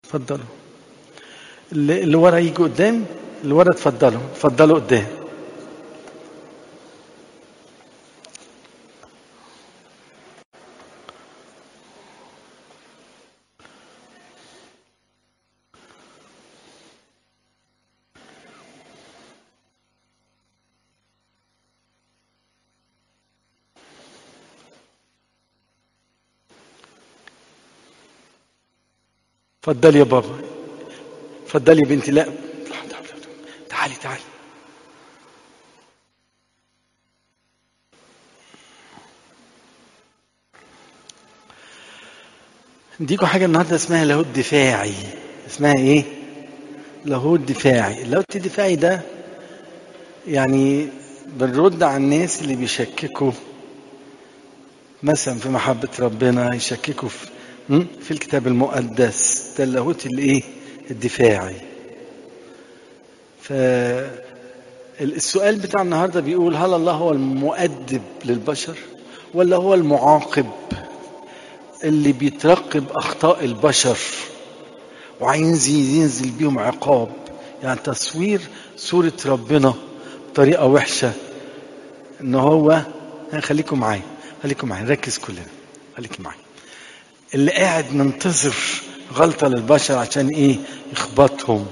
اتفضلوا اللي اللي ورا يجي قدام اللي ورا اتفضلوا اتفضلوا قدام اتفضلي يا بابا اتفضلي يا بنتي لا تعالي تعالي نديكوا حاجة النهاردة اسمها لاهوت دفاعي اسمها ايه؟ لاهوت دفاعي اللاهوت الدفاعي ده يعني بنرد على الناس اللي بيشككوا مثلا في محبة ربنا يشككوا في م? في الكتاب المقدس ده اللاهوت الايه؟ الدفاعي فالسؤال بتاع النهارده بيقول هل الله هو المؤدب للبشر ولا هو المعاقب اللي بيترقب اخطاء البشر وعايز ينزل بيهم عقاب يعني تصوير صورة ربنا بطريقة وحشة ان هو خليكم معايا خليكم معايا نركز كلنا خليكم معايا اللي قاعد منتظر غلطة للبشر عشان ايه يخبطهم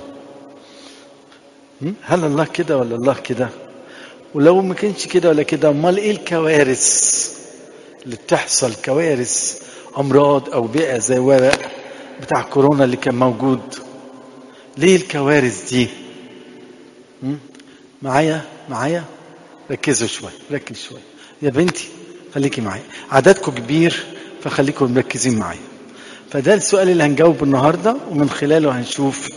هل الله كده ولا الله كده ولو ما كانش كده ولا كده امال ايه الكوارث اللي بتحصل كوارث امراض او بيئه زي ورق بتاع كورونا اللي كان موجود ليه الكوارث دي م? معايا معايا ركزوا شوي ركز شوي يا بنتي خليكي معايا عددكم كبير فخليكم مركزين معايا فده السؤال اللي هنجاوبه النهارده ومن خلاله هنشوف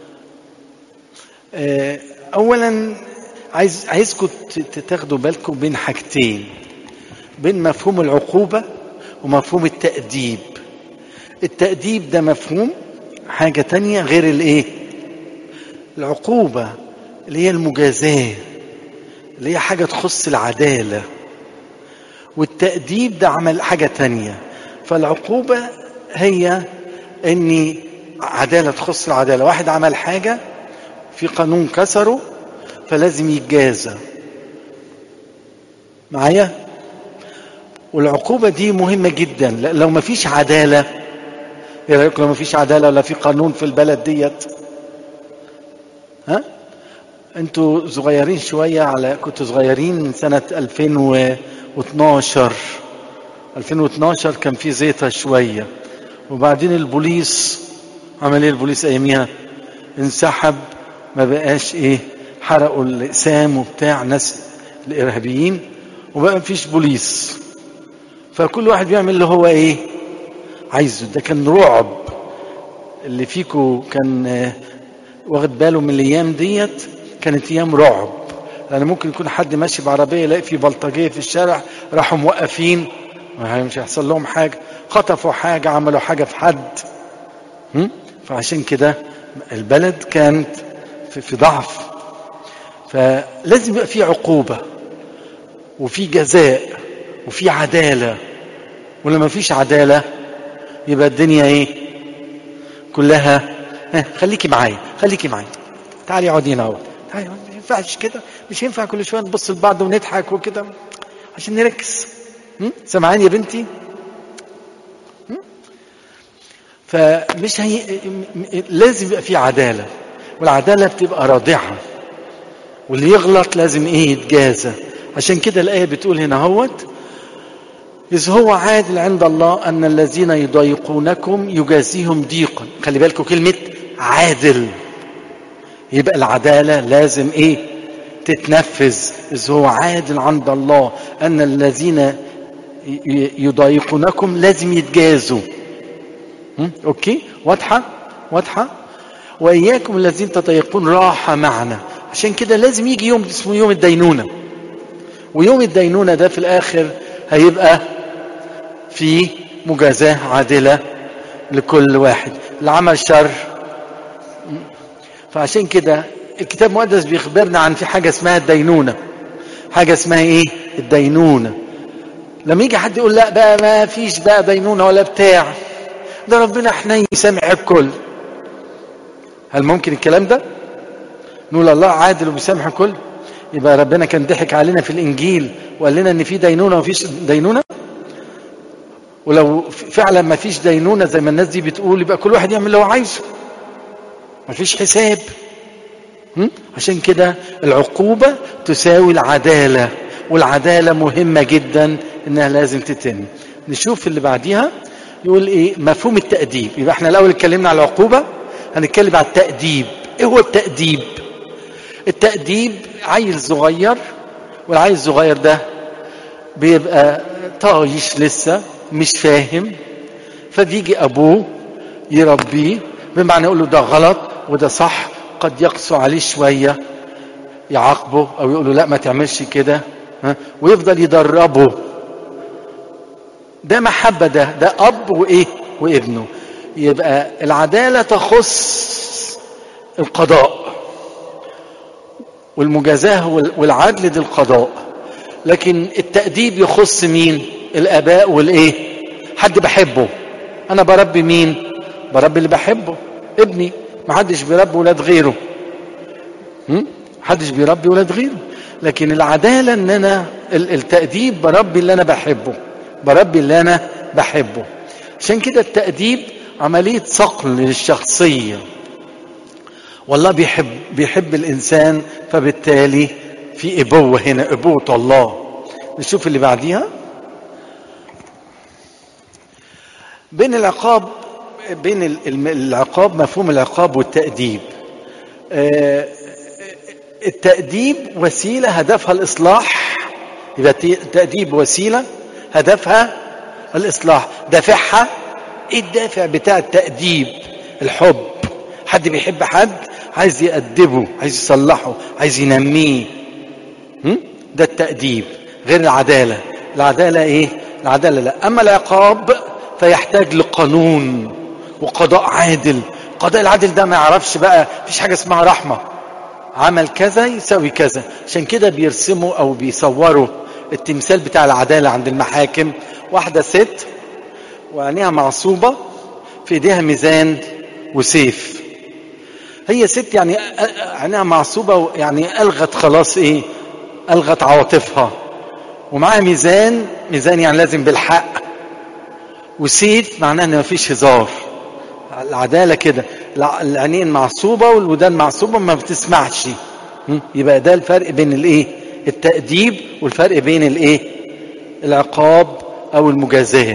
اولا عايز عايزكم تاخدوا بالكم بين حاجتين بين مفهوم العقوبه ومفهوم التأديب التأديب ده مفهوم حاجة تانية غير الايه العقوبة اللي هي المجازاة اللي هي حاجة تخص العدالة والتأديب ده عمل حاجة تانية فالعقوبة هي اني عدالة تخص العدالة واحد عمل حاجة في قانون كسره فلازم يتجازى معايا والعقوبة دي مهمة جدا لو ما فيش عدالة ايه رأيكم لو ما فيش عدالة ولا في قانون في البلد ديت ها انتوا صغيرين شوية على كنتوا صغيرين من سنة 2012 2012 كان في زيطة شوية وبعدين البوليس عمل ايه البوليس اياميها انسحب ما بقاش ايه حرقوا الاقسام وبتاع ناس الارهابيين وبقى مفيش بوليس فكل واحد بيعمل اللي هو ايه عايزه ده كان رعب اللي فيكو كان واخد باله من الايام ديت كانت ايام رعب لان ممكن يكون حد ماشي بعربيه يلاقي في بلطجيه في الشارع راحوا موقفين مش هيحصل لهم حاجه خطفوا حاجه عملوا حاجه في حد فعشان كده البلد كانت في ضعف فلازم يبقى في عقوبه وفي جزاء وفي عداله ولما فيش عداله يبقى الدنيا ايه كلها ها خليكي معايا خليكي معايا تعالي اقعدي هنا اهو تعالي ما ينفعش كده مش ينفع كل شويه نبص لبعض ونضحك وكده عشان نركز سامعاني يا بنتي فمش هي لازم يبقى في عداله والعداله بتبقى رادعه واللي يغلط لازم ايه يتجازى عشان كده الايه بتقول هنا اهوت إذ هو عادل عند الله أن الذين يضايقونكم يجازيهم ضيقا خلي بالكم كلمة عادل يبقى العدالة لازم إيه تتنفذ إذ هو عادل عند الله أن الذين يضايقونكم لازم يتجازوا أوكي واضحة واضحة وإياكم الذين تضايقون راحة معنا عشان كده لازم يجي يوم اسمه يوم الدينونة ويوم الدينونة ده في الآخر هيبقى في مجازاة عادلة لكل واحد اللي عمل شر فعشان كده الكتاب المقدس بيخبرنا عن في حاجة اسمها الدينونة حاجة اسمها ايه الدينونة لما يجي حد يقول لا بقى ما فيش بقى دينونة ولا بتاع ده ربنا حنين سامع الكل هل ممكن الكلام ده نقول الله عادل وبيسامح الكل يبقى ربنا كان ضحك علينا في الانجيل وقال لنا ان في دينونه ومفيش دينونه ولو فعلا ما فيش دينونه زي ما الناس دي بتقول يبقى كل واحد يعمل اللي هو عايزه مفيش حساب هم؟ عشان كده العقوبه تساوي العداله والعداله مهمه جدا انها لازم تتم نشوف اللي بعديها يقول ايه مفهوم التاديب يبقى احنا الاول اتكلمنا على العقوبه هنتكلم على التاديب ايه هو التاديب التاديب عيل صغير والعيل الصغير ده بيبقى طايش لسه مش فاهم فبيجي ابوه يربيه بمعنى يقول له ده غلط وده صح قد يقسو عليه شويه يعاقبه او يقول له لا ما تعملش كده ويفضل يدربه ده محبه ده ده اب وايه وابنه يبقى العداله تخص القضاء والمجازاه والعدل دي القضاء لكن التأديب يخص مين الآباء والإيه حد بحبه أنا بربي مين بربي اللي بحبه ابني ما حدش بيربي ولاد غيره حدش بيربي ولاد غيره لكن العدالة ان انا التأديب بربي اللي انا بحبه بربي اللي انا بحبه عشان كده التأديب عملية صقل للشخصية والله بيحب بيحب الانسان فبالتالي في ابوه هنا ابوه الله نشوف اللي بعديها بين العقاب بين العقاب مفهوم العقاب والتأديب التأديب وسيلة هدفها الإصلاح يبقى التأديب وسيلة هدفها الإصلاح دافعها إيه الدافع بتاع التأديب الحب حد بيحب حد عايز يأدبه عايز يصلحه عايز ينميه ده التأديب غير العدالة العدالة ايه العدالة لا اما العقاب فيحتاج لقانون وقضاء عادل القضاء العادل ده ما يعرفش بقى مفيش حاجة اسمها رحمة عمل كذا يساوي كذا عشان كده بيرسموا او بيصوروا التمثال بتاع العدالة عند المحاكم واحدة ست وعينيها معصوبة في ايديها ميزان وسيف هي ست يعني عينيها معصوبة يعني ألغت خلاص إيه ألغت عواطفها ومعاها ميزان ميزان يعني لازم بالحق وسيف معناه ان مفيش هزار العداله كده العينين معصوبه والودان معصوبه ما بتسمعش يبقى ده الفرق بين الايه التاديب والفرق بين الايه العقاب او المجازاه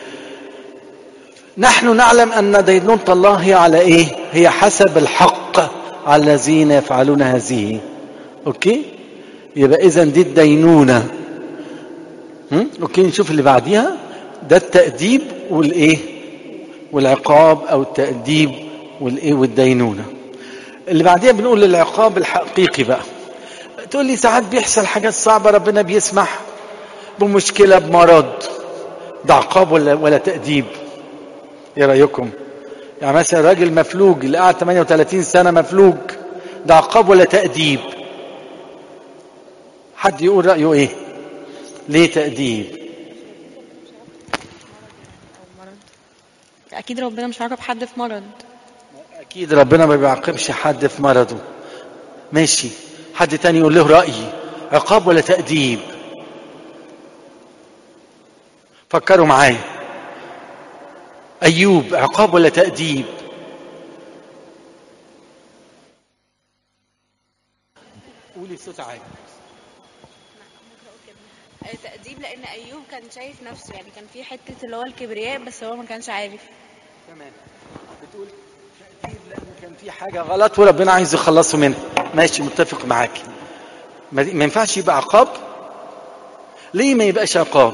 نحن نعلم ان دينونه الله هي على ايه هي حسب الحق على الذين يفعلون هذه اوكي يبقى اذا دي الدينونه اوكي نشوف اللي بعديها ده التأديب والايه والعقاب او التأديب والايه والدينونة اللي بعديها بنقول العقاب الحقيقي بقى تقول لي ساعات بيحصل حاجات صعبة ربنا بيسمح بمشكلة بمرض ده عقاب ولا ولا تأديب ايه رأيكم يعني مثلا راجل مفلوج اللي قعد 38 سنة مفلوج ده عقاب ولا تأديب حد يقول رأيه ايه ليه تأديب اكيد ربنا مش هيعاقب حد في مرض اكيد ربنا ما بيعاقبش حد في مرضه ماشي حد تاني يقول له رأي عقاب ولا تأديب فكروا معايا أيوب عقاب ولا تأديب قولي بصوت عالي تأديب لأن أيوب كان شايف نفسه يعني كان في حتة اللي هو الكبرياء بس هو ما كانش عارف تمام بتقول تأديب لأن كان في حاجة غلط وربنا عايز يخلصه منها ماشي متفق معاك ما ما ينفعش يبقى عقاب ليه ما يبقاش عقاب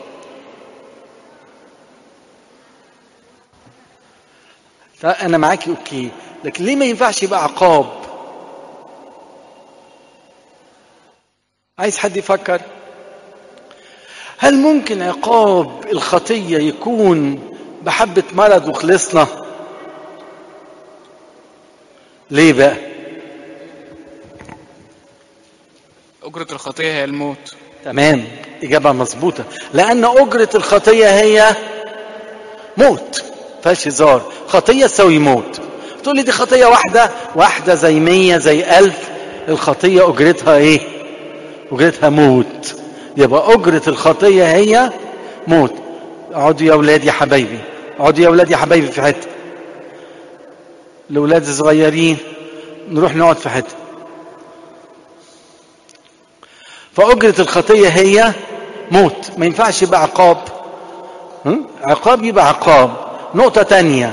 فأنا معاكي أوكي لكن ليه ما ينفعش يبقى عقاب عايز حد يفكر هل ممكن عقاب الخطية يكون بحبة مرض وخلصنا ليه بقى أجرة الخطية هي الموت تمام إجابة مظبوطة لأن أجرة الخطية هي موت فيهاش هزار خطية تساوي موت تقول لي دي خطيه واحده واحده زي مية زي ألف الخطيه اجرتها ايه اجرتها موت يبقى اجره الخطيه هي موت اقعدوا يا اولاد يا حبايبي اقعدوا يا اولاد يا حبايبي في حته الاولاد الصغيرين نروح نقعد في حته فأجرة الخطية هي موت ما ينفعش يبقى عقاب هم؟ عقاب يبقى عقاب نقطة تانية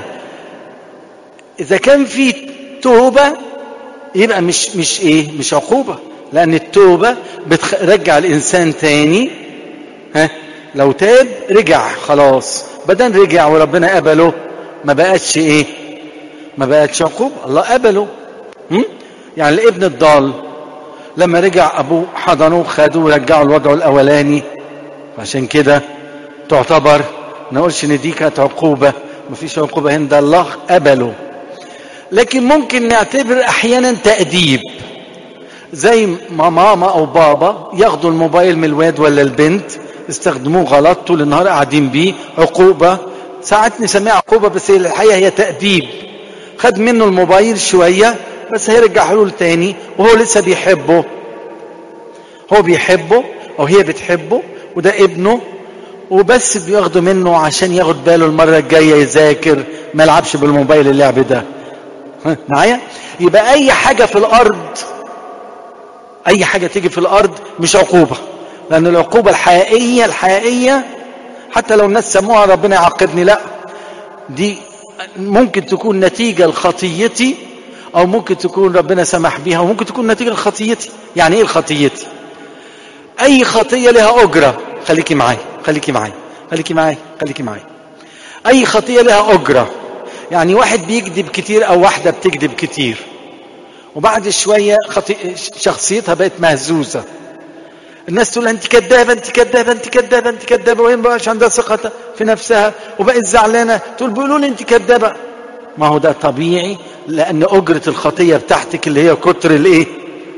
إذا كان في توبة يبقى مش مش إيه مش عقوبة لأن التوبة بترجع الإنسان تاني ها لو تاب رجع خلاص بدل رجع وربنا قبله ما بقتش إيه ما بقتش عقوبة الله قبله هم؟ يعني الابن الضال لما رجع ابوه حضنه وخدوه ورجعوا لوضعه الاولاني عشان كده تعتبر ما نقولش ان دي كانت عقوبه مفيش عقوبه هنا ده الله قبله لكن ممكن نعتبر احيانا تاديب زي ما ماما او بابا ياخدوا الموبايل من الواد ولا البنت استخدموه غلط طول النهار قاعدين بيه عقوبه ساعات نسميها عقوبه بس هي الحقيقه هي تاديب خد منه الموبايل شويه بس هيرجع له تاني وهو لسه بيحبه هو بيحبه او هي بتحبه وده ابنه وبس بياخده منه عشان ياخد باله المرة الجاية يذاكر ما يلعبش بالموبايل اللعب ده ها، معايا يبقى اي حاجة في الارض اي حاجة تيجي في الارض مش عقوبة لان العقوبة الحقيقية الحقيقية حتى لو الناس سموها ربنا يعاقبني لا دي ممكن تكون نتيجة لخطيتي او ممكن تكون ربنا سمح بيها وممكن تكون نتيجه لخطيتي يعني ايه الخطيتي اي خطيه لها اجره خليكي معايا خليكي معايا خليكي معايا خليكي معايا اي خطيه لها اجره يعني واحد بيكذب كتير او واحده بتكذب كتير وبعد شويه خطي... شخصيتها بقت مهزوزه الناس تقول انت كدابه انت كدابه انت كدابه انت كدابه وهي ما بقاش عندها ثقه في نفسها وبقت زعلانه تقول بيقولوا لي انت كدابه ما هو ده طبيعي لان اجره الخطيه بتاعتك اللي هي كتر الايه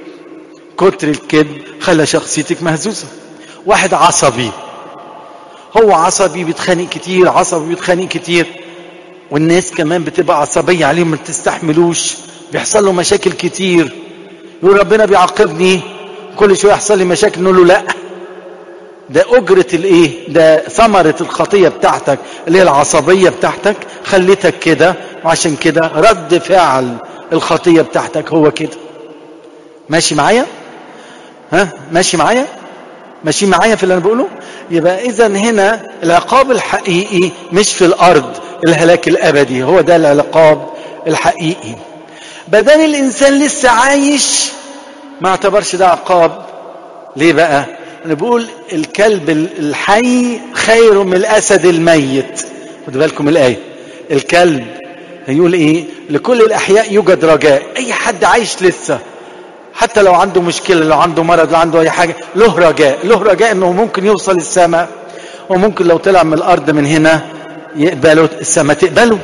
كتر الكذب خلى شخصيتك مهزوزه واحد عصبي هو عصبي بيتخانق كتير عصبي بيتخانق كتير والناس كمان بتبقى عصبيه عليه ما تستحملوش بيحصل له مشاكل كتير يقول ربنا بيعاقبني كل شويه يحصل لي مشاكل نقول له لا ده أجرة الإيه؟ ده ثمرة الخطية بتاعتك اللي هي العصبية بتاعتك خلتك كده وعشان كده رد فعل الخطية بتاعتك هو كده ماشي معايا؟ ها؟ ماشي معايا؟ ماشي معايا في اللي أنا بقوله؟ يبقى إذا هنا العقاب الحقيقي مش في الأرض الهلاك الأبدي هو ده العقاب الحقيقي بدل الإنسان لسه عايش ما اعتبرش ده عقاب ليه بقى؟ انا بقول الكلب الحي خير من الاسد الميت خدوا بالكم الايه الكلب هيقول ايه لكل الاحياء يوجد رجاء اي حد عايش لسه حتى لو عنده مشكله لو عنده مرض لو عنده اي حاجه له رجاء له رجاء انه ممكن يوصل السماء وممكن لو طلع من الارض من هنا يقبله السماء تقبله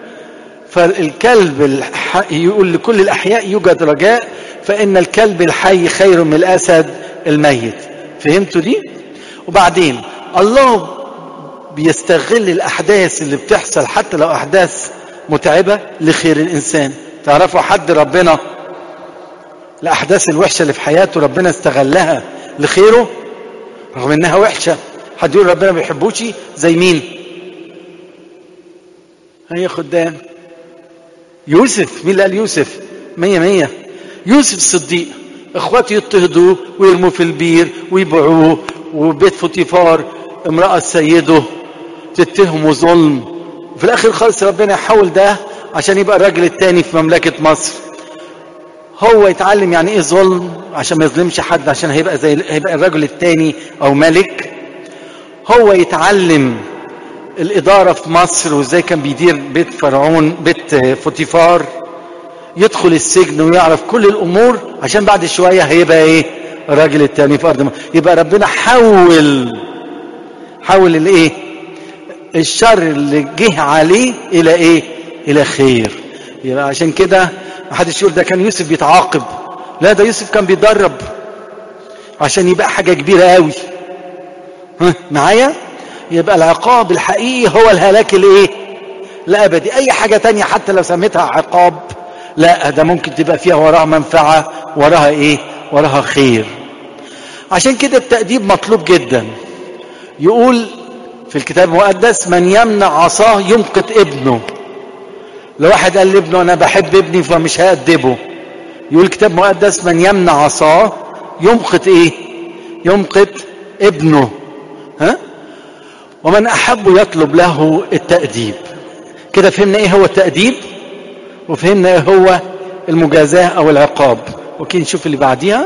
فالكلب الحي يقول لكل الاحياء يوجد رجاء فان الكلب الحي خير من الاسد الميت فهمتوا دي وبعدين الله بيستغل الاحداث اللي بتحصل حتى لو احداث متعبه لخير الانسان تعرفوا حد ربنا الاحداث الوحشه اللي في حياته ربنا استغلها لخيره رغم انها وحشه حد يقول ربنا ما بيحبوش زي مين هي خدام يوسف مين اللي قال يوسف مية مية يوسف الصديق اخواته يضطهدوه ويرموه في البير ويبيعوه وبيت فوتيفار امرأة سيده تتهمه ظلم وفي الاخر خالص ربنا يحول ده عشان يبقى الراجل التاني في مملكة مصر هو يتعلم يعني ايه ظلم عشان ما يظلمش حد عشان هيبقى زي هيبقى الرجل التاني او ملك هو يتعلم الإدارة في مصر وازاي كان بيدير بيت فرعون بيت فوتيفار يدخل السجن ويعرف كل الأمور عشان بعد شوية هيبقى إيه الراجل التاني في أرض مصر يبقى ربنا حول حول الإيه الشر اللي جه عليه إلى إيه إلى خير يبقى عشان كده محدش يقول ده كان يوسف بيتعاقب لا ده يوسف كان بيتدرب عشان يبقى حاجة كبيرة قوي ها معايا يبقى العقاب الحقيقي هو الهلاك الايه الابدي اي حاجه تانية حتى لو سميتها عقاب لا ده ممكن تبقى فيها وراها منفعه وراها ايه وراها خير عشان كده التأديب مطلوب جدا يقول في الكتاب المقدس من يمنع عصاه يمقت ابنه لو واحد قال لابنه انا بحب ابني فمش هأدبه يقول الكتاب المقدس من يمنع عصاه يمقت ايه يمقت ابنه ها ومن احب يطلب له التأديب كده فهمنا ايه هو التأديب وفهمنا ايه هو المجازاة او العقاب اوكي نشوف اللي بعديها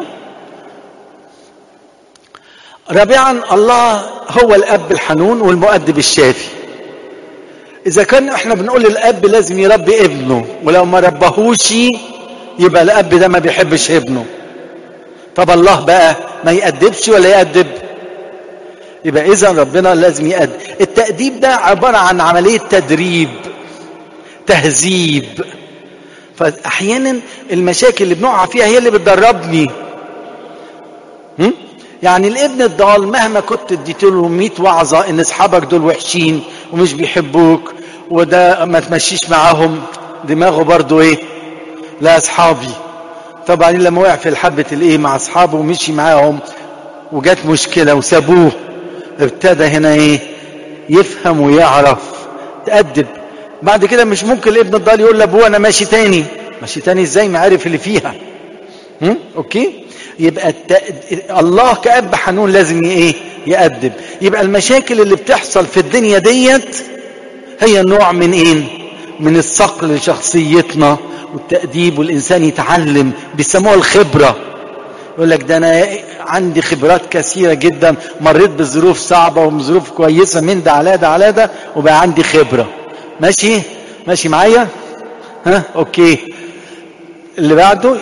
رابعا الله هو الاب الحنون والمؤدب الشافي اذا كان احنا بنقول الاب لازم يربي ابنه ولو ما ربهوش يبقى الاب ده ما بيحبش ابنه طب الله بقى ما يأدبش ولا يأدب يبقى اذا ربنا لازم يأدب التأديب ده عبارة عن عملية تدريب تهذيب فاحيانا المشاكل اللي بنقع فيها هي اللي بتدربني هم؟ يعني الابن الضال مهما كنت اديت له 100 وعظه ان اصحابك دول وحشين ومش بيحبوك وده ما تمشيش معاهم دماغه برضو ايه لا اصحابي طبعا لما وقع في الحبة الايه مع اصحابه ومشي معاهم وجات مشكلة وسابوه ابتدى هنا ايه يفهم ويعرف تأدب بعد كده مش ممكن الابن الضال يقول لابوه انا ماشي تاني ماشي تاني ازاي ما عارف اللي فيها هم؟ اوكي يبقى الت... الله كأب حنون لازم ايه يأدب يبقى المشاكل اللي بتحصل في الدنيا ديت هي نوع من ايه من الصقل لشخصيتنا والتأديب والإنسان يتعلم بيسموها الخبرة يقول لك ده أنا عندي خبرات كثيرة جدا مريت بظروف صعبة وظروف كويسة من ده على ده على ده وبقى عندي خبرة ماشي ماشي معايا ها أوكي اللي بعده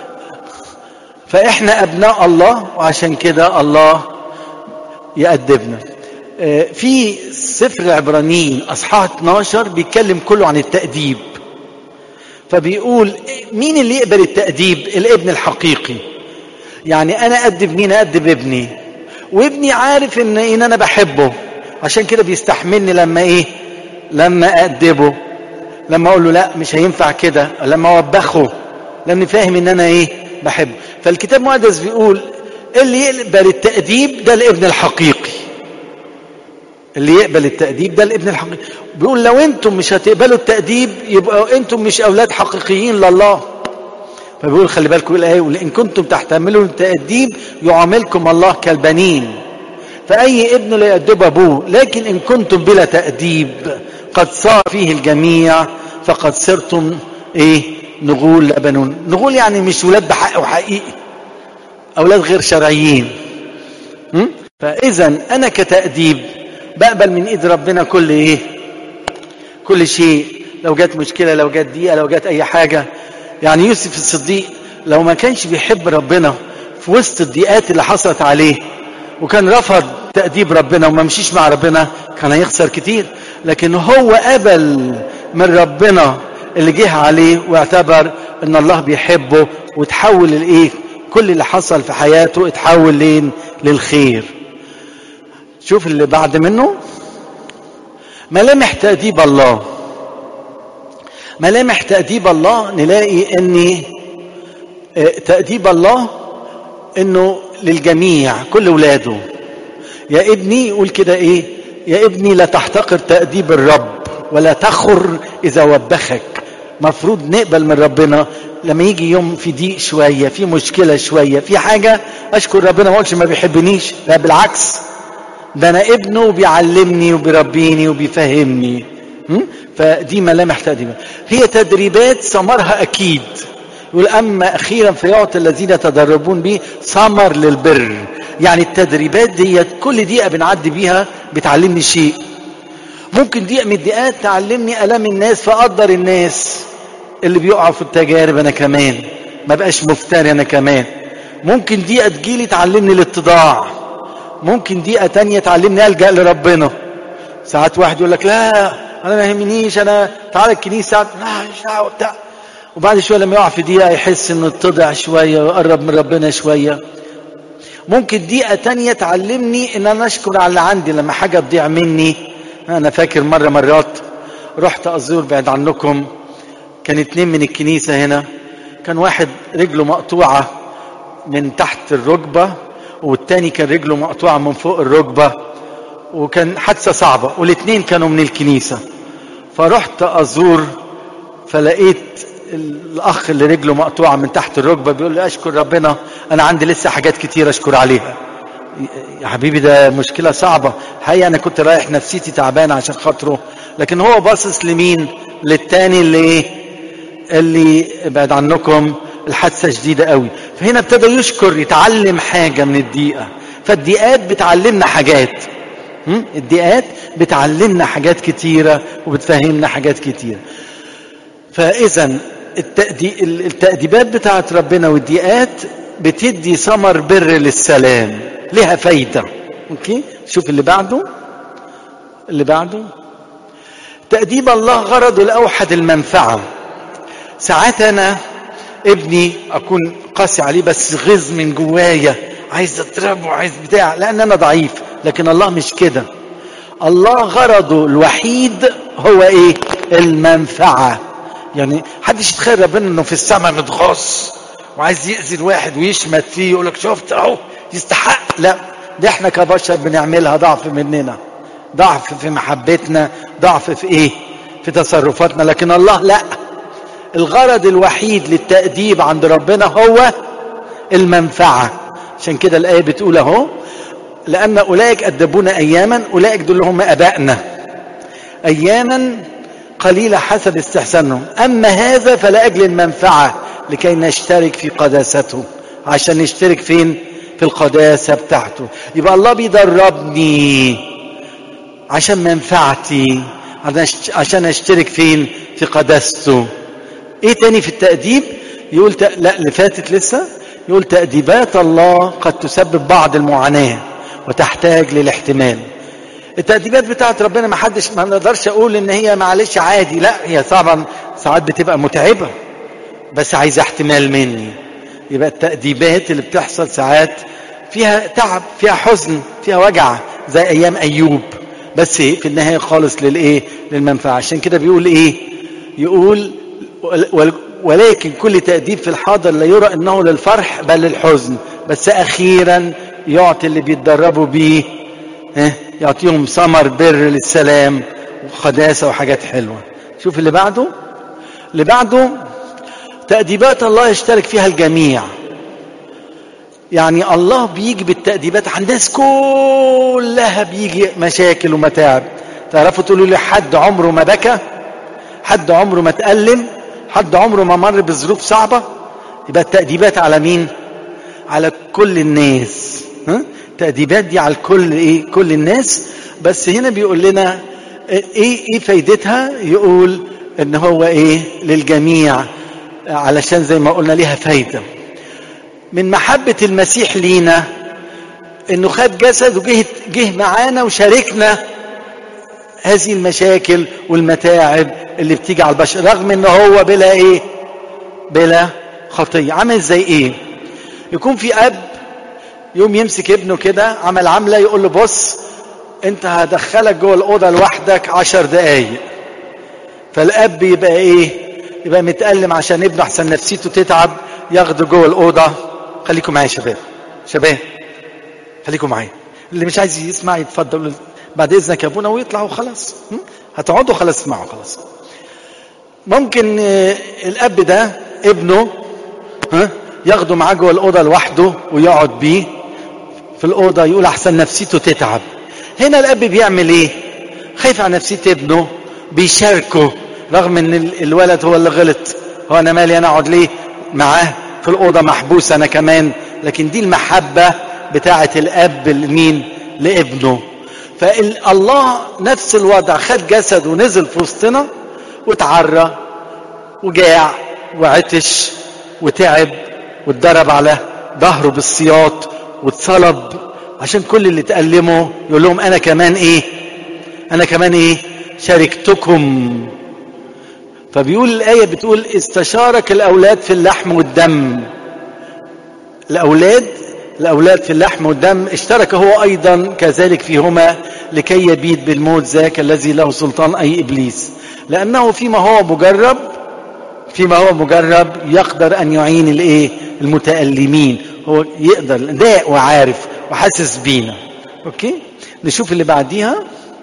فإحنا أبناء الله وعشان كده الله يأدبنا في سفر العبرانيين أصحاح 12 بيتكلم كله عن التأديب فبيقول مين اللي يقبل التأديب الابن الحقيقي يعني أنا أدب مين أدب ابني وابني عارف إن, إن أنا بحبه عشان كده بيستحملني لما إيه لما أدبه لما أقول له لا مش هينفع كده لما أوبخه لأني فاهم إن أنا إيه بحبه فالكتاب المقدس بيقول اللي يقبل التأديب ده الابن الحقيقي اللي يقبل التأديب ده الابن الحقيقي بيقول لو انتم مش هتقبلوا التأديب يبقى انتم مش اولاد حقيقيين لله فبيقول خلي بالكم الايه ولئن كنتم تحتملون التأديب يعاملكم الله كالبنين فأي ابن لا يأدب أبوه لكن إن كنتم بلا تأديب قد صار فيه الجميع فقد صرتم إيه نغول لا بنون نغول يعني مش ولاد بحق وحقيقي أولاد غير شرعيين فإذا أنا كتأديب بقبل من ايد ربنا كل ايه كل شيء لو جت مشكلة لو جت دقيقة لو جت اي حاجة يعني يوسف الصديق لو ما كانش بيحب ربنا في وسط الضيقات اللي حصلت عليه وكان رفض تأديب ربنا وما مشيش مع ربنا كان هيخسر كتير لكن هو قبل من ربنا اللي جه عليه واعتبر ان الله بيحبه وتحول الايه كل اللي حصل في حياته اتحول لين للخير شوف اللي بعد منه ملامح تأديب الله ملامح تأديب الله نلاقي ان تأديب الله انه للجميع كل ولاده يا ابني يقول كده ايه يا ابني لا تحتقر تأديب الرب ولا تخر اذا وبخك مفروض نقبل من ربنا لما يجي يوم في ضيق شويه في مشكله شويه في حاجه اشكر ربنا ما اقولش ما بيحبنيش لا بالعكس ده انا ابنه وبيعلمني وبيربيني وبيفهمني فدي ملامح تأديب هي تدريبات ثمرها اكيد يقول اما اخيرا فيعطي الذين يتدربون به ثمر للبر يعني التدريبات ديت كل دقيقه بنعدي بيها بتعلمني شيء ممكن دقيقه من الدقيقات تعلمني الام الناس فاقدر الناس اللي بيقعوا في التجارب انا كمان ما بقاش مفتري انا كمان ممكن دقيقه تجيلي تعلمني الاتضاع ممكن دقيقة تانية تعلمني ألجأ لربنا ساعات واحد يقول لك لا أنا ما يهمنيش أنا تعالى الكنيسة لا مش دعوة بتاع وبعد شوية لما يقع في دقيقة يحس إنه اتضع شوية ويقرب من ربنا شوية ممكن دقيقة تانية تعلمني إن أنا أشكر على اللي عندي لما حاجة تضيع مني أنا فاكر مرة مرات رحت ازور بعد عنكم كان اتنين من الكنيسة هنا كان واحد رجله مقطوعة من تحت الركبة والتاني كان رجله مقطوعة من فوق الركبة وكان حادثة صعبة والاتنين كانوا من الكنيسة فرحت أزور فلقيت الأخ اللي رجله مقطوعة من تحت الركبة بيقول لي أشكر ربنا أنا عندي لسه حاجات كتير أشكر عليها يا حبيبي ده مشكلة صعبة حقيقة أنا كنت رايح نفسيتي تعبانة عشان خاطره لكن هو باصص لمين للتاني اللي إيه اللي بعد عنكم الحادثة شديدة قوي فهنا ابتدى يشكر يتعلم حاجة من الدقيقة فالدقيقات بتعلمنا حاجات الدقيقات بتعلمنا حاجات كتيرة وبتفهمنا حاجات كتيرة فإذا التأديبات بتاعت ربنا والدقيقات بتدي ثمر بر للسلام لها فايدة اوكي شوف اللي بعده اللي بعده تأديب الله غرضه الأوحد المنفعة ساعات أنا ابني أكون قاسي عليه بس غز من جوايا عايز أضربه عايز بتاع لأن أنا ضعيف لكن الله مش كده الله غرضه الوحيد هو إيه المنفعة يعني حدش يتخيل ربنا انه في السماء متغص وعايز يأذي الواحد ويشمت فيه يقول لك شفت اهو يستحق لا دي احنا كبشر بنعملها ضعف مننا ضعف في محبتنا ضعف في ايه في تصرفاتنا لكن الله لا الغرض الوحيد للتأديب عند ربنا هو المنفعة عشان كده الآية بتقول اهو لأن أولئك أدبونا أياما أولئك دول هم أبائنا أياما قليلة حسب استحسانهم أما هذا فلأجل المنفعة لكي نشترك في قداسته عشان نشترك فين في القداسة بتاعته يبقى الله بيدربني عشان منفعتي عشان اشترك فين في قداسته ايه تاني في التأديب يقول ت... لا اللي فاتت لسه يقول تأديبات الله قد تسبب بعض المعاناة وتحتاج للاحتمال التأديبات بتاعت ربنا ما حدش ما نقدرش اقول ان هي معلش عادي لا هي طبعا ساعات بتبقى متعبة بس عايزة احتمال مني يبقى التأديبات اللي بتحصل ساعات فيها تعب فيها حزن فيها وجع زي ايام ايوب بس إيه في النهاية خالص للايه للمنفعة عشان كده بيقول ايه يقول ولكن كل تأديب في الحاضر لا يرى انه للفرح بل للحزن بس اخيرا يعطي اللي بيتدربوا بيه يعطيهم ثمر بر للسلام وقداسة وحاجات حلوة شوف اللي بعده اللي بعده تأديبات الله يشترك فيها الجميع يعني الله بيجي بالتأديبات على الناس كلها بيجي مشاكل ومتاعب تعرفوا تقولوا لي حد عمره ما بكى حد عمره ما تألم حد عمره ما مر بظروف صعبة يبقى التأديبات على مين على كل الناس ها؟ التأديبات دي على كل ايه كل الناس بس هنا بيقول لنا ايه ايه فايدتها يقول ان هو ايه للجميع علشان زي ما قلنا ليها فايده من محبه المسيح لينا انه خد جسد وجه جه معانا وشاركنا هذه المشاكل والمتاعب اللي بتيجي على البشر رغم ان هو بلا ايه بلا خطيه عمل زي ايه يكون في اب يوم يمسك ابنه كده عمل عمله يقول له بص انت هدخلك جوه الاوضه لوحدك عشر دقايق فالاب يبقى ايه يبقى متألم عشان ابنه احسن نفسيته تتعب ياخده جوه الاوضه خليكم معايا يا شباب شباب خليكم معايا اللي مش عايز يسمع يتفضل بعد اذنك يا ابونا ويطلع وخلاص هتقعدوا خلاص اسمعوا خلاص ممكن الاب ده ابنه ها ياخده معاه جوه الاوضه لوحده ويقعد بيه في الاوضه يقول احسن نفسيته تتعب هنا الاب بيعمل ايه خايف على نفسيه ابنه بيشاركه رغم ان الولد هو اللي غلط هو انا مالي انا اقعد ليه معاه في الاوضه محبوس انا كمان لكن دي المحبه بتاعه الاب لمين لابنه فالله نفس الوضع خد جسد ونزل في وسطنا وتعرى وجاع وعطش وتعب واتضرب على ظهره بالسياط واتصلب عشان كل اللي تألموا يقول لهم انا كمان ايه انا كمان ايه شاركتكم فبيقول الآية بتقول استشارك الأولاد في اللحم والدم الأولاد الأولاد في اللحم والدم اشترك هو أيضا كذلك فيهما لكي يبيد بالموت ذاك الذي له سلطان أي إبليس لانه فيما هو مجرب فيما هو مجرب يقدر ان يعين الايه المتالمين هو يقدر داء وعارف وحاسس بينا اوكي نشوف اللي بعديها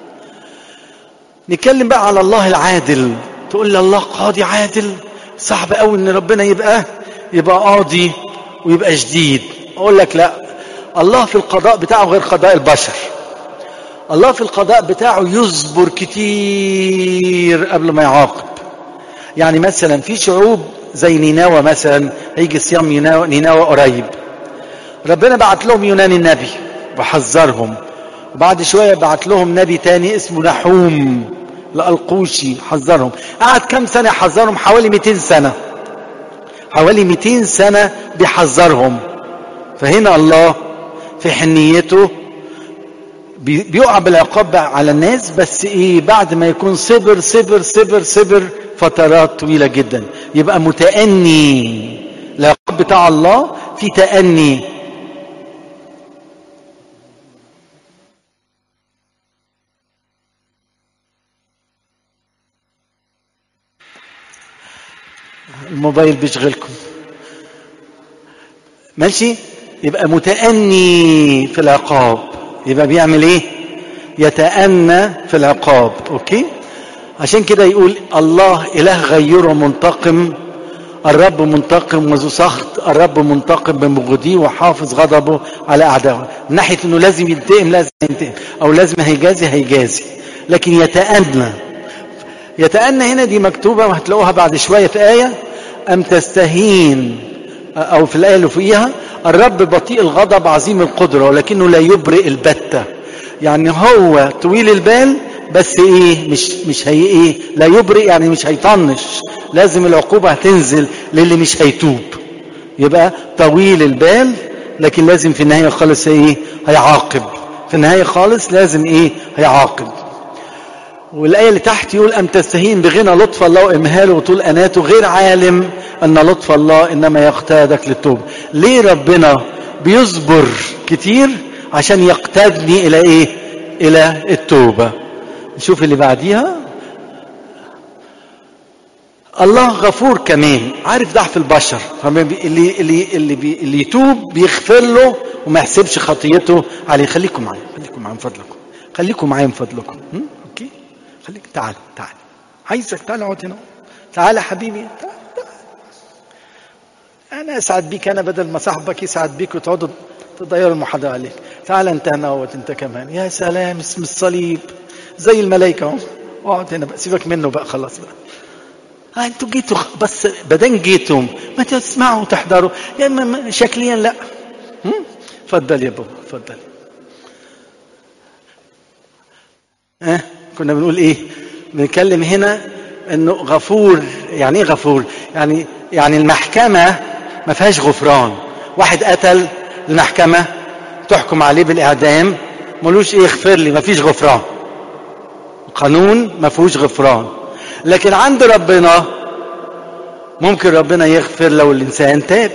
نتكلم بقى على الله العادل تقول لي الله قاضي عادل صعب قوي ان ربنا يبقى يبقى قاضي ويبقى شديد اقول لك لا الله في القضاء بتاعه غير قضاء البشر الله في القضاء بتاعه يصبر كتير قبل ما يعاقب يعني مثلا في شعوب زي نينوى مثلا هيجي صيام نينوى, نينوى قريب ربنا بعت لهم يونان النبي وحذرهم وبعد شويه بعت لهم نبي تاني اسمه نحوم لألقوشي حذرهم قعد كم سنه يحذرهم حوالي 200 سنه حوالي 200 سنه بيحذرهم فهنا الله في حنيته بيقع بالعقاب على الناس بس ايه بعد ما يكون صبر صبر صبر صبر فترات طويله جدا يبقى متأني العقاب بتاع الله في تأني الموبايل بيشغلكم ماشي يبقى متأني في العقاب يبقى بيعمل ايه يتأنى في العقاب اوكي عشان كده يقول الله اله غيره منتقم الرب منتقم وذو سخط الرب منتقم بمجديه وحافظ غضبه على اعدائه من ناحيه انه لازم ينتقم لازم ينتقم او لازم هيجازي هيجازي لكن يتأنى يتأنى هنا دي مكتوبة وهتلاقوها بعد شوية في آية أم تستهين أو في الآية اللي فوقيها الرب بطيء الغضب عظيم القدرة ولكنه لا يبرئ البتة يعني هو طويل البال بس ايه مش مش هي ايه لا يبرئ يعني مش هيطنش لازم العقوبة هتنزل للي مش هيتوب يبقى طويل البال لكن لازم في النهاية خالص ايه هيعاقب في النهاية خالص لازم ايه هيعاقب والآية اللي تحت يقول أم تستهين بغنى لطف الله وإمهاله وطول أناته غير عالم أن لطف الله إنما يقتادك للتوبة ليه ربنا بيصبر كتير عشان يقتادني إلى إيه إلى التوبة نشوف اللي بعديها الله غفور كمان عارف ضعف البشر اللي اللي اللي بي اللي يتوب بيغفر له وما يحسبش خطيته عليه خليكم معايا خليكم معايا من فضلكم خليكم معايا من فضلكم اوكي خليك تعال تعال عايزك تعال اقعد هنا تعال يا حبيبي تعال انا اسعد بيك انا بدل ما صاحبك يسعد بيك وتقعدوا تضيعوا المحاضره عليك تعال انت هنا اهوت انت كمان يا سلام اسم الصليب زي الملائكه اهو اقعد هنا بقى سيبك منه بقى خلاص بقى ها انتوا جيتوا بس بدن جيتم ما تسمعوا وتحضروا يا اما شكليا لا اتفضل يا بابا اتفضل ها أه؟ كنا بنقول ايه بنتكلم هنا انه غفور يعني ايه غفور يعني يعني المحكمه ما فيهاش غفران واحد قتل المحكمه تحكم عليه بالاعدام ملوش ايه اغفر لي ما فيش غفران قانون ما فيهوش غفران لكن عند ربنا ممكن ربنا يغفر لو الانسان تاب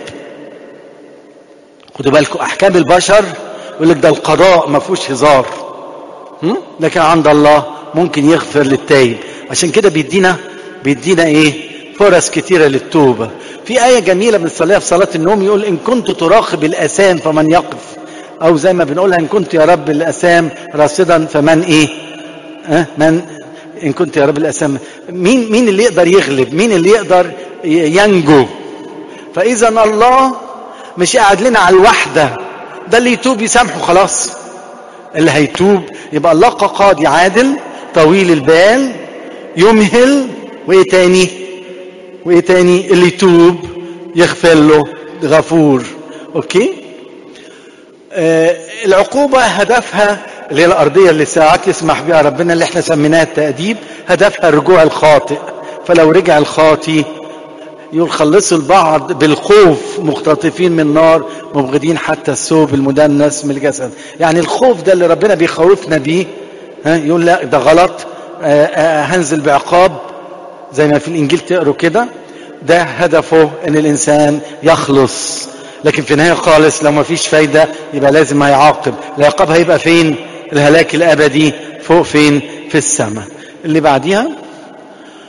خدوا بالكم احكام البشر يقول لك ده القضاء ما فيهوش هزار لكن عند الله ممكن يغفر للتايب عشان كده بيدينا بيدينا ايه فرص كتيرة للتوبة في آية جميلة بنصليها في صلاة النوم يقول إن كنت تراقب الأسام فمن يقف أو زي ما بنقولها إن كنت يا رب الأسام راصدا فمن إيه أه؟ من إن كنت يا رب الأسام مين مين اللي يقدر يغلب مين اللي يقدر ينجو فإذا الله مش قاعد لنا على الوحدة ده اللي يتوب يسامحه خلاص اللي هيتوب يبقى الله قاضي عادل طويل البال يمهل وايه تاني وايه تاني اللي يتوب يغفر له غفور اوكي آه العقوبة هدفها اللي هي الأرضية اللي ساعات يسمح بها ربنا اللي احنا سميناها التأديب هدفها رجوع الخاطئ فلو رجع الخاطئ يقول خلصوا البعض بالخوف مختطفين من نار مبغضين حتى الثوب المدنس من الجسد يعني الخوف ده اللي ربنا بيخوفنا بيه ها يقول لا ده غلط آآ آآ هنزل بعقاب زي ما في الانجيل تقروا كده ده هدفه ان الانسان يخلص لكن في النهايه خالص لو ما فيش فايده يبقى لازم هيعاقب العقاب هيبقى فين الهلاك الابدي فوق فين في السماء اللي بعديها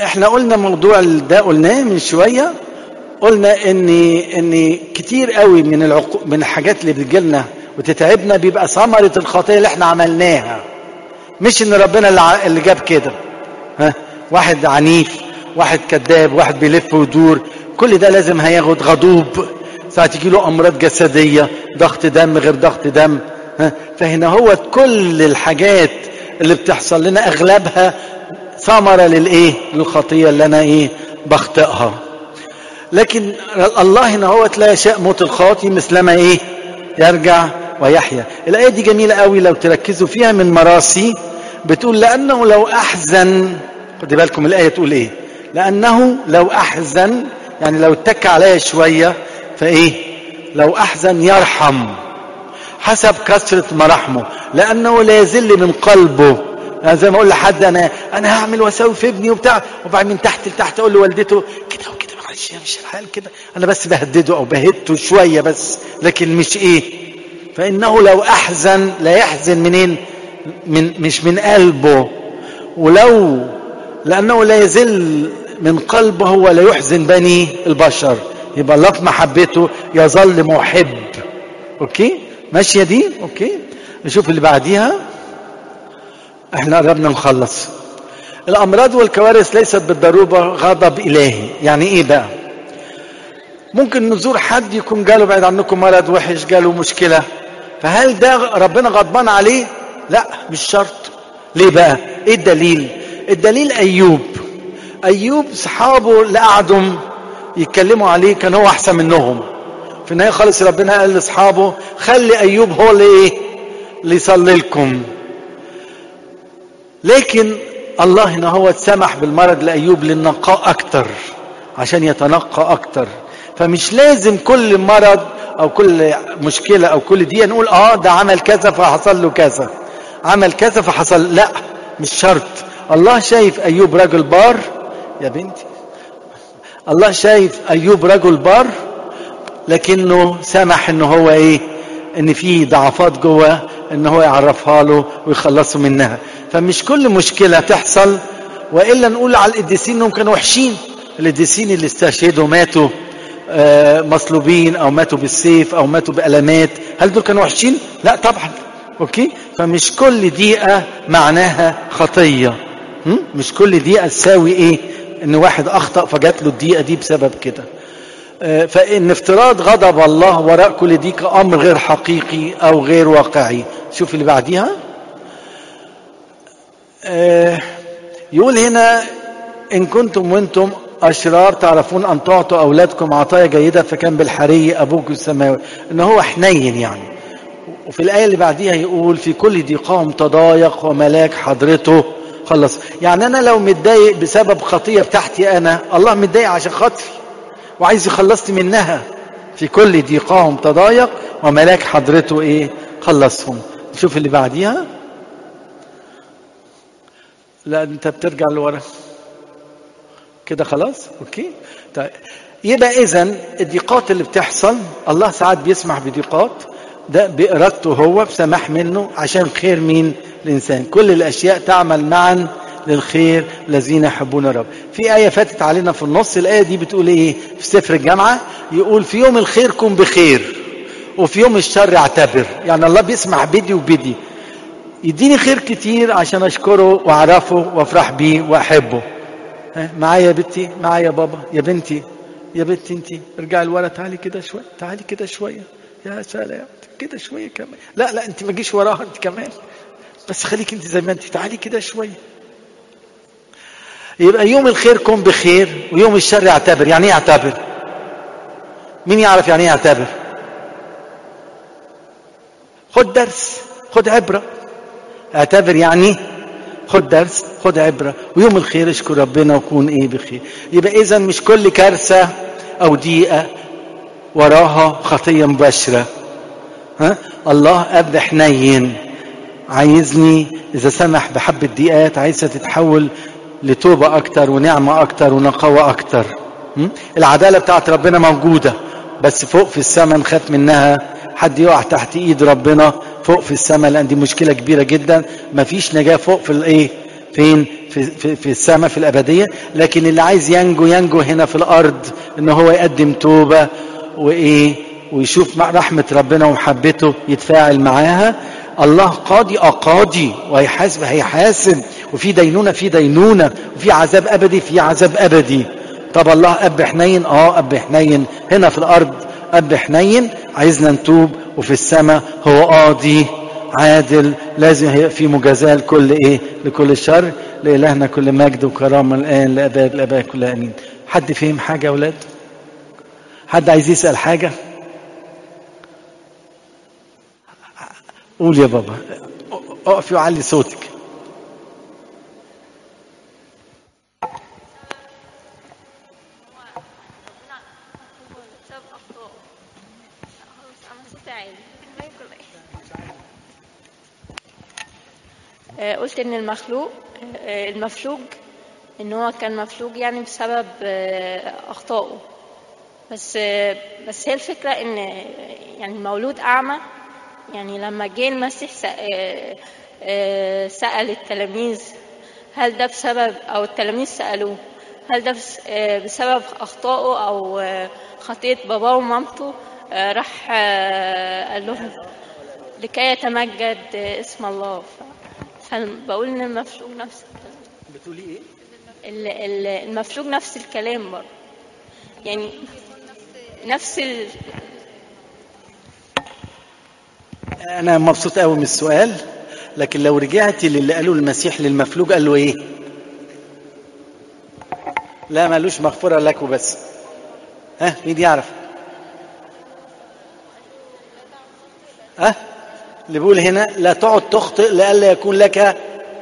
احنا قلنا موضوع ده قلناه من شويه قلنا ان ان كتير قوي من العقو... من الحاجات اللي بتجيلنا وتتعبنا بيبقى ثمره الخطيه اللي احنا عملناها مش ان ربنا اللي, ع... اللي جاب كده ها واحد عنيف واحد كذاب واحد بيلف ويدور كل ده لازم هياخد غضوب ساعة تيجي له امراض جسديه ضغط دم غير ضغط دم ها فهنا هو كل الحاجات اللي بتحصل لنا اغلبها ثمره للايه للخطيه اللي انا ايه بخطئها لكن الله هنا هو لا يشاء موت الخاطي مثلما ايه يرجع ويحيا الايه دي جميله قوي لو تركزوا فيها من مراسي بتقول لانه لو احزن خدي بالكم الايه تقول ايه لانه لو احزن يعني لو اتك عليا شويه فايه لو احزن يرحم حسب كثره مراحمه لانه لا يزل من قلبه أنا زي ما اقول لحد انا انا هعمل واسوي في ابني وبتاع وبعد من تحت لتحت اقول لوالدته كده وكده معلش يا مش الحال كده انا بس بهدده او بهدته شويه بس لكن مش ايه فانه لو احزن لا يحزن منين من مش من قلبه ولو لانه لا يزل من قلبه ولا يحزن بني البشر يبقى الله في محبته يظل محب اوكي ماشيه دي اوكي نشوف اللي بعديها احنا قربنا نخلص الامراض والكوارث ليست بالضروره غضب الهي يعني ايه بقى ممكن نزور حد يكون جاله بعيد عنكم مرض وحش جاله مشكله فهل ده ربنا غضبان عليه لا مش شرط ليه بقى ايه الدليل الدليل ايوب ايوب صحابه اللي قعدوا يتكلموا عليه كان هو احسن منهم في النهايه خالص ربنا قال لاصحابه خلي ايوب هو اللي ايه اللي يصلي لكم لكن الله هنا هو سمح بالمرض لايوب للنقاء اكتر عشان يتنقى اكتر فمش لازم كل مرض او كل مشكله او كل دي نقول اه ده عمل كذا فحصل له كذا عمل كذا فحصل لا مش شرط الله شايف ايوب رجل بار يا بنتي الله شايف ايوب رجل بار لكنه سمح ان هو ايه ان في ضعفات جوه ان هو يعرفها له ويخلصه منها فمش كل مشكله تحصل والا نقول على القديسين انهم كانوا وحشين القديسين اللي استشهدوا ماتوا آه مصلوبين او ماتوا بالسيف او ماتوا بالامات هل دول كانوا وحشين لا طبعا اوكي فمش كل دقيقه معناها خطيه م? مش كل دقيقه تساوي ايه ان واحد اخطا فجات له الدقيقه دي بسبب كده آه فان افتراض غضب الله وراء كل دي كامر غير حقيقي او غير واقعي شوف اللي بعديها آه يقول هنا ان كنتم وانتم اشرار تعرفون ان تعطوا اولادكم عطايا جيده فكان بالحري ابوكم السماوي ان هو حنين يعني وفي الايه اللي بعديها يقول في كل ضيقهم تضايق وملاك حضرته خلص يعني انا لو متضايق بسبب خطيه بتاعتي انا الله متضايق عشان خاطري وعايز يخلصني منها في كل ضيقهم تضايق وملاك حضرته ايه خلصهم شوف اللي بعديها لا انت بترجع لورا كده خلاص اوكي طيب يبقى اذا الضيقات اللي بتحصل الله ساعات بيسمح بضيقات ده بإرادته هو بسماح منه عشان خير مين الإنسان كل الأشياء تعمل معا للخير الذين يحبون الرب في آية فاتت علينا في النص الآية دي بتقول إيه في سفر الجامعة يقول في يوم الخير كن بخير وفي يوم الشر اعتبر يعني الله بيسمح بدي وبدي يديني خير كتير عشان أشكره وأعرفه وأفرح بيه وأحبه معايا يا بنتي معايا يا بابا يا بنتي يا بنتي انت ارجعي لورا تعالي كده شويه تعالي كده شويه يا سلام كده شويه كمان لا لا انت ما تجيش وراها انت كمان بس خليك انت زي ما انت تعالي كده شويه يبقى يوم الخير كن بخير ويوم الشر يعتبر يعني ايه يعتبر مين يعرف يعني ايه يعتبر خد درس خد عبره اعتبر يعني خد درس خد عبرة ويوم الخير اشكر ربنا وكون ايه بخير يبقى اذا مش كل كارثة او ضيقة وراها خطية مباشرة ها الله اب حنين عايزني اذا سمح بحبة ضيقات عايزها تتحول لتوبة اكتر ونعمة اكتر ونقاوة اكتر العدالة بتاعت ربنا موجودة بس فوق في السماء نخاف منها حد يقع تحت ايد ربنا فوق في السماء لان دي مشكله كبيره جدا مفيش نجاه فوق في الايه فين في, في, في السماء في الأبدية لكن اللي عايز ينجو ينجو هنا في الأرض إن هو يقدم توبة وإيه ويشوف مع رحمة ربنا ومحبته يتفاعل معاها الله قاضي أقاضي وهيحاسب هيحاسب وفي دينونة في دينونة وفي عذاب أبدي في عذاب أبدي طب الله أب حنين آه أب حنين هنا في الأرض أب حنين عايزنا نتوب وفي السماء هو قاضي عادل لازم هي في مجازاة لكل إيه لكل الشر لإلهنا كل مجد وكرامة الآن لأباد الآباء كل آمين حد فهم حاجة يا أولاد حد عايز يسأل حاجة قول يا بابا اقفي وعلي صوتك آه، قلت ان المخلوق آه، المفلوج ان هو كان مفلوج يعني بسبب آه، اخطائه بس آه، بس هي الفكره ان يعني المولود اعمى يعني لما جه المسيح سأ- آه، آه، سأل التلاميذ هل ده بسبب أو التلاميذ سألوه هل ده بس- آه، بسبب أخطائه أو آه، خطية باباه ومامته آه، راح آه، قال لهم لكي يتمجد آه، اسم الله ف- فبقول إن المفلوج نفس الكلام بتقولي ايه ال- ال- المفلوج نفس الكلام برضه يعني نفس ال... انا مبسوط قوي من السؤال لكن لو رجعتي للي قاله المسيح للمفلوج قال له ايه لا مالوش مغفرة لك وبس ها مين يعرف ها اللي بيقول هنا لا تقعد تخطئ لئلا يكون لك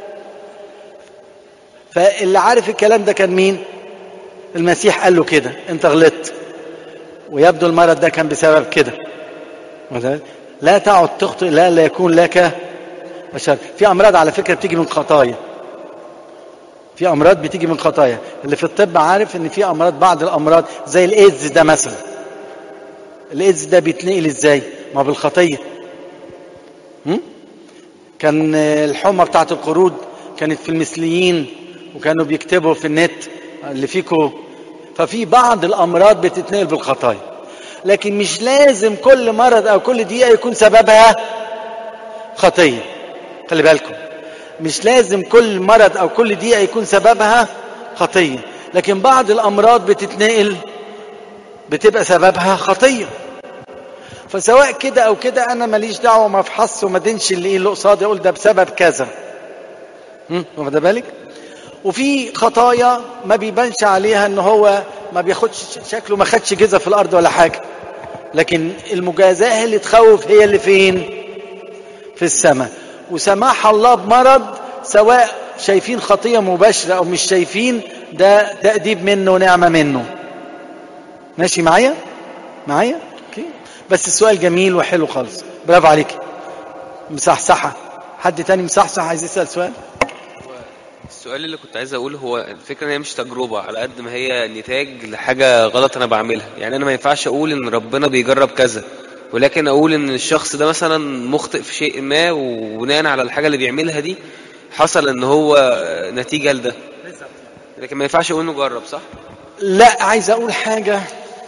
فاللي عارف الكلام ده كان مين المسيح قال له كده انت غلطت ويبدو المرض ده كان بسبب كده مثلا لا تعد تخطئ لا لا يكون لك بشر في امراض على فكره بتيجي من خطايا في امراض بتيجي من خطايا اللي في الطب عارف ان في امراض بعض الامراض زي الايدز ده مثلا الايدز ده بيتنقل ازاي ما بالخطيه هم؟ كان الحمى بتاعت القرود كانت في المثليين وكانوا بيكتبوا في النت اللي فيكم ففي بعض الامراض بتتنقل بالخطايا لكن مش لازم كل مرض او كل دقيقه يكون سببها خطيه خلي بالكم مش لازم كل مرض او كل دقيقه يكون سببها خطيه لكن بعض الامراض بتتنقل بتبقى سببها خطيه فسواء كده او كده انا ماليش دعوه ما افحص وما دينش اللي ايه اللي قصادي اقول ده بسبب كذا هم، واخد بالك وفي خطايا ما بيبانش عليها ان هو ما بياخدش شكله ما خدش جزء في الارض ولا حاجه لكن المجازاه اللي تخوف هي اللي فين في السماء وسماح الله بمرض سواء شايفين خطيه مباشره او مش شايفين ده تاديب منه ونعمه منه ماشي معايا معايا اوكي بس السؤال جميل وحلو خالص برافو عليك مصحصحه حد تاني مصحصح عايز يسال سؤال السؤال اللي كنت عايز اقوله هو الفكره ان هي مش تجربه على قد ما هي نتاج لحاجه غلط انا بعملها يعني انا ما ينفعش اقول ان ربنا بيجرب كذا ولكن اقول ان الشخص ده مثلا مخطئ في شيء ما وبناء على الحاجه اللي بيعملها دي حصل ان هو نتيجه لده لكن ما ينفعش اقول انه جرب صح لا عايز اقول حاجه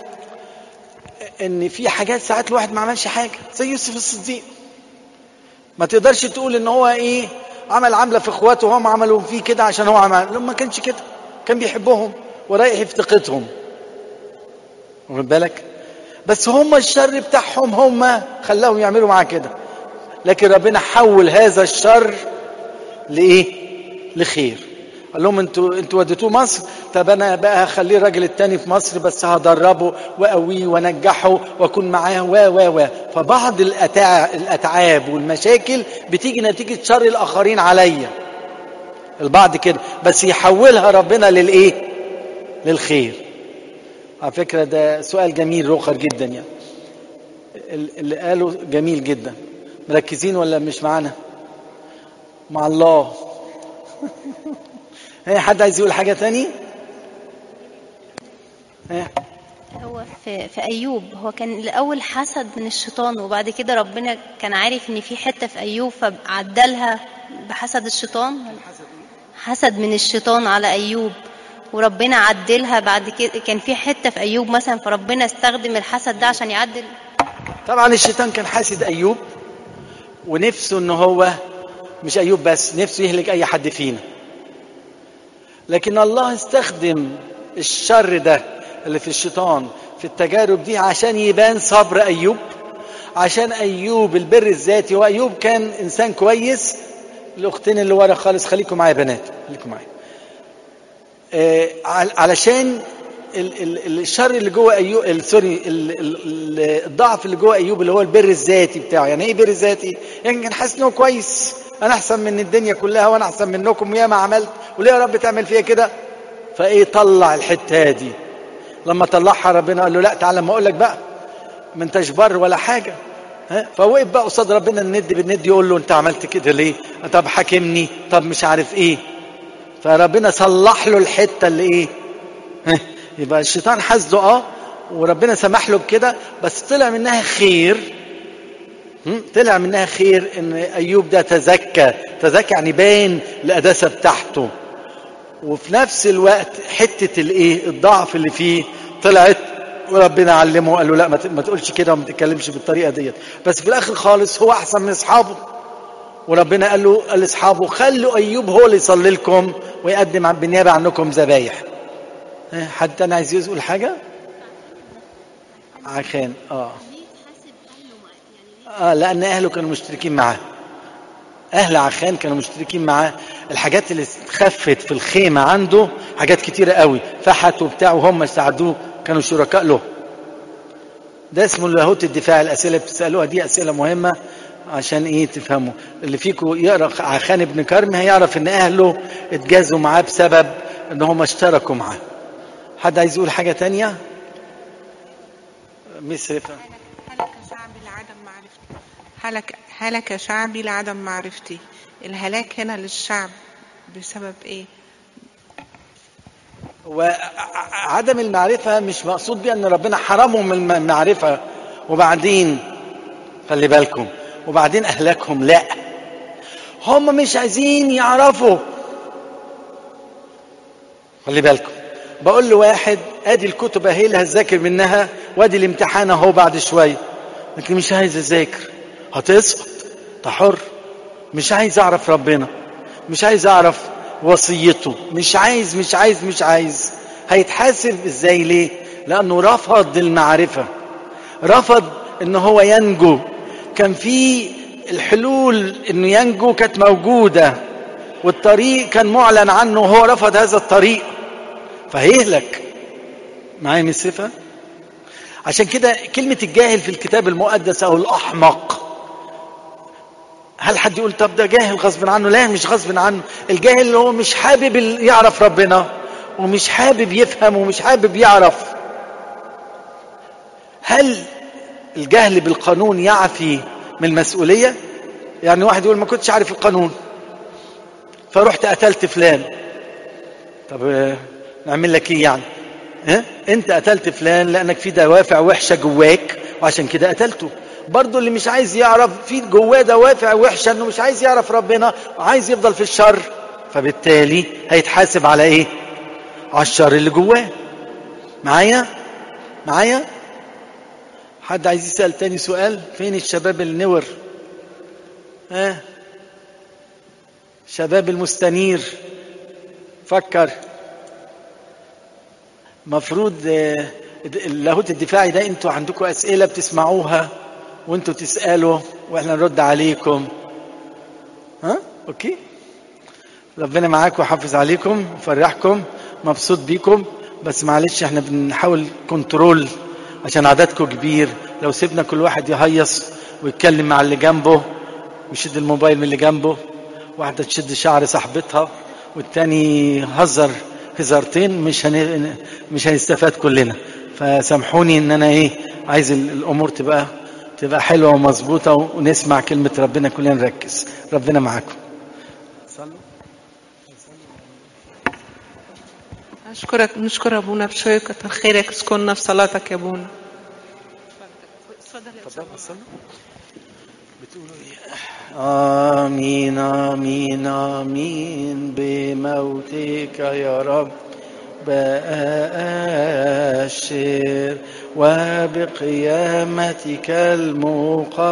ان في حاجات ساعات الواحد ما عملش حاجه زي يوسف الصديق ما تقدرش تقول ان هو ايه عمل عمله في اخواته وهم عملوا فيه كده عشان هو عمل لا ما كانش كده كان بيحبهم ورايح يفتقدهم واخد بالك بس هم الشر بتاعهم هم خلاهم يعملوا معاه كده لكن ربنا حول هذا الشر لايه لخير قال لهم انتوا انتوا وديتوه مصر طب انا بقى هخليه الراجل التاني في مصر بس هدربه واقويه وانجحه واكون معاه و و و فبعض الأتع... الاتعاب والمشاكل بتيجي نتيجه شر الاخرين عليا البعض كده بس يحولها ربنا للايه للخير على فكره ده سؤال جميل رخر جدا يعني اللي قاله جميل جدا مركزين ولا مش معانا مع الله هي حد عايز يقول حاجة تاني ها هو في, في أيوب هو كان الأول حسد من الشيطان وبعد كده ربنا كان عارف إن في حتة في أيوب فعدلها بحسد الشيطان حسد من الشيطان على أيوب وربنا عدلها بعد كده كان في حتة في أيوب مثلا فربنا استخدم الحسد ده عشان يعدل طبعا الشيطان كان حاسد ايوب ونفسه ان هو مش ايوب بس نفسه يهلك اي حد فينا لكن الله استخدم الشر ده اللي في الشيطان في التجارب دي عشان يبان صبر ايوب عشان ايوب البر الذاتي وايوب كان انسان كويس الاختين اللي ورا خالص خليكم معايا يا بنات خليكم معايا آه، عل- علشان ال- ال- الشر اللي جوه ايوب ال- سوري ال- ال- ال- الضعف اللي جوه ايوب اللي هو البر الذاتي بتاعه يعني ايه بر ذاتي يعني كان حاسس انه كويس انا احسن من الدنيا كلها وانا احسن منكم وياما عملت وليه يا رب تعمل فيا كده فايه طلع الحته دي لما طلعها ربنا قال له لا تعالى ما اقول لك بقى ما انتش بر ولا حاجه ها فوقف بقى قصاد ربنا الند بالند يقول له انت عملت كده ليه طب حاكمني طب مش عارف ايه فربنا صلح له الحته اللي ايه ها، يبقى الشيطان حاسده اه وربنا سمح له بكده بس طلع منها خير هم؟ طلع منها خير ان ايوب ده تزكى تزكى يعني باين القداسه بتاعته وفي نفس الوقت حته الايه الضعف اللي فيه طلعت وربنا علمه قال له لا ما ت- ما تقولش كده وما تتكلمش بالطريقه ديت بس في الاخر خالص هو احسن من اصحابه وربنا قال له قال لاصحابه خلوا ايوب هو اللي يصلي لكم ويقدم عن- بالنيابه عنكم ذبايح ها، حد تاني عايز يقول حاجه عشان اه اه لان اهله كانوا مشتركين معاه اهل عخان كانوا مشتركين معاه الحاجات اللي خفت في الخيمه عنده حاجات كتيره قوي فحت وبتاع وهم ساعدوه كانوا شركاء له ده اسمه لاهوت الدفاع الاسئله اللي بتسالوها دي اسئله مهمه عشان ايه تفهموا اللي فيكم يقرا عخان ابن كرم هيعرف ان اهله اتجازوا معاه بسبب ان هم اشتركوا معاه حد عايز يقول حاجه تانية مصر هلك شعبي لعدم معرفتي هلك هلك شعبي لعدم معرفتي الهلاك هنا للشعب بسبب ايه وعدم المعرفة مش مقصود بيها ان ربنا حرمهم من المعرفة وبعدين خلي بالكم وبعدين اهلكهم لا هم مش عايزين يعرفوا خلي بالكم بقول لواحد ادي الكتب اهي اللي هتذاكر منها وادي الامتحان اهو بعد شويه لكن مش عايز اذاكر هتسقط انت حر مش عايز اعرف ربنا مش عايز اعرف وصيته مش عايز مش عايز مش عايز هيتحاسب ازاي ليه لانه رفض المعرفه رفض ان هو ينجو كان في الحلول انه ينجو كانت موجوده والطريق كان معلن عنه وهو رفض هذا الطريق فهيهلك معايا مسفة عشان كده كلمة الجاهل في الكتاب المقدس أو الأحمق هل حد يقول طب ده جاهل غصب عنه لا مش غصب عنه الجاهل اللي هو مش حابب ال- يعرف ربنا ومش حابب يفهم ومش حابب يعرف هل الجهل بالقانون يعفي من المسؤولية يعني واحد يقول ما كنتش عارف القانون فرحت قتلت فلان طب آه، نعمل لك ايه يعني ها؟ انت قتلت فلان لانك في دوافع وحشه جواك وعشان كده قتلته برضه اللي مش عايز يعرف في جواه دوافع وحشه انه مش عايز يعرف ربنا وعايز يفضل في الشر فبالتالي هيتحاسب على ايه على الشر اللي جواه معايا معايا حد عايز يسال تاني سؤال فين الشباب النور ها شباب المستنير فكر مفروض آه، اللاهوت الدفاعي ده انتوا عندكم اسئله بتسمعوها وانتوا تسالوا واحنا نرد عليكم ها اوكي ربنا معاكم ويحافظ عليكم ويفرحكم مبسوط بيكم بس معلش احنا بنحاول كنترول عشان عددكم كبير لو سيبنا كل واحد يهيص ويتكلم مع اللي جنبه ويشد الموبايل من اللي جنبه واحدة تشد شعر صاحبتها والتاني يهزر هزارتين مش هن... مش هنستفاد كلنا فسامحوني ان انا ايه عايز ال- الامور تبقى تبقى حلوه ومظبوطه ونسمع كلمه ربنا كلنا نركز ربنا معاكم أشكرك نشكر أبونا بشوية كتر خيرك اذكرنا في صلاتك يا أبونا بتقولوا ايه آمين آمين آمين بموتك يا رب بأشر وبقيامتك المقام